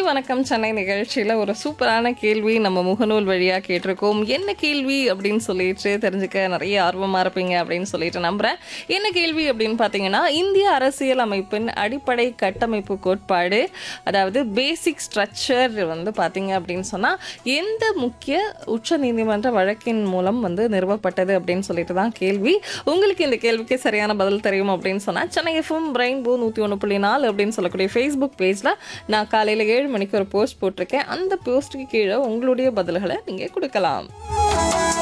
வணக்கம் சென்னை நிகழ்ச்சியில் ஒரு சூப்பரான கேள்வி நம்ம முகநூல் வழியாக கேட்டிருக்கோம் என்ன கேள்வி அப்படின்னு சொல்லிட்டு தெரிஞ்சுக்க நிறைய ஆர்வமாக இருப்பீங்க அப்படின்னு சொல்லிட்டு நம்புகிறேன் என்ன கேள்வி அப்படின்னு பார்த்தீங்கன்னா இந்திய அரசியல் அமைப்பின் அடிப்படை கட்டமைப்பு கோட்பாடு அதாவது பேசிக் ஸ்ட்ரக்சர் வந்து பார்த்தீங்க அப்படின்னு சொன்னால் எந்த முக்கிய உச்ச நீதிமன்ற வழக்கின் மூலம் வந்து நிறுவப்பட்டது அப்படின்னு சொல்லிட்டு தான் கேள்வி உங்களுக்கு இந்த கேள்விக்கு சரியான பதில் தெரியும் அப்படின்னு சொன்னால் சென்னை எஃப்எம் பிரைன் போ நூற்றி ஒன்று புள்ளி நாலு அப்படின்னு சொல்லக்கூடிய ஃபேஸ்புக் பேஜில் நான் காலையில் ஏழு மணிக்கு ஒரு போஸ்ட் போட்டிருக்கேன் அந்த போஸ்ட்டுக்கு கீழே உங்களுடைய பதில்களை நீங்கள் கொடுக்கலாம்